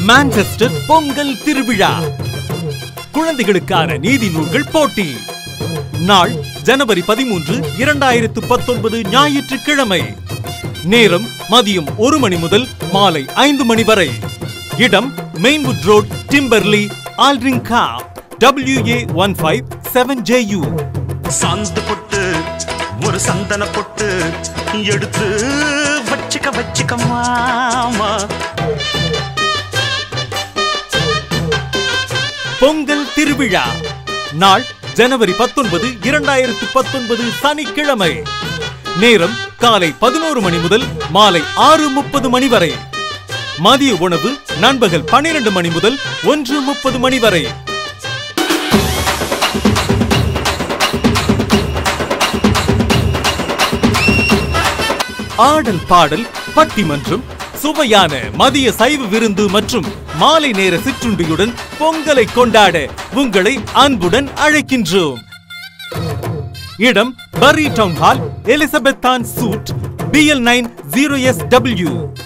Manchester Pongal திருவிழா குழந்தைகளுக்கான நீதி நூல்கள் போட்டி நாள் ஜனவரி பதிமூன்று இரண்டாயிரத்து பத்தொன்பது ஞாயிற்றுக்கிழமை நேரம் மதியம் ஒரு மணி முதல் மாலை ஐந்து மணி வரை இடம் Mainwood road Timperley Altrincham WA one five seven JU சாந்து பொட்டு ஒரு சந்தன பொட்டு எடுத்து வச்சுக்க வச்சுக்க மாமா பொங்கல் திருவிழா நாள் ஜனவரி பத்தொன்பது இரண்டாயிரத்து பத்தொன்பது சனிக்கிழமை நேரம் காலை பதினோரு மணி முதல் மாலை ஆறு முப்பது மணி வரை மதிய உணவு நண்பகல் பன்னிரண்டு மணி முதல் ஒன்று முப்பது மணி வரை ஆடல் பாடல் பட்டிமன்றம் சுவையான மதிய சைவ விருந்து மற்றும் மாலை நேர சிற்றுண்டியுடன் பொங்கலை கொண்டாட உங்களை அன்புடன் அழைக்கின்றோம் இடம் Bury town hall Elizabethan suite BL nine zero S W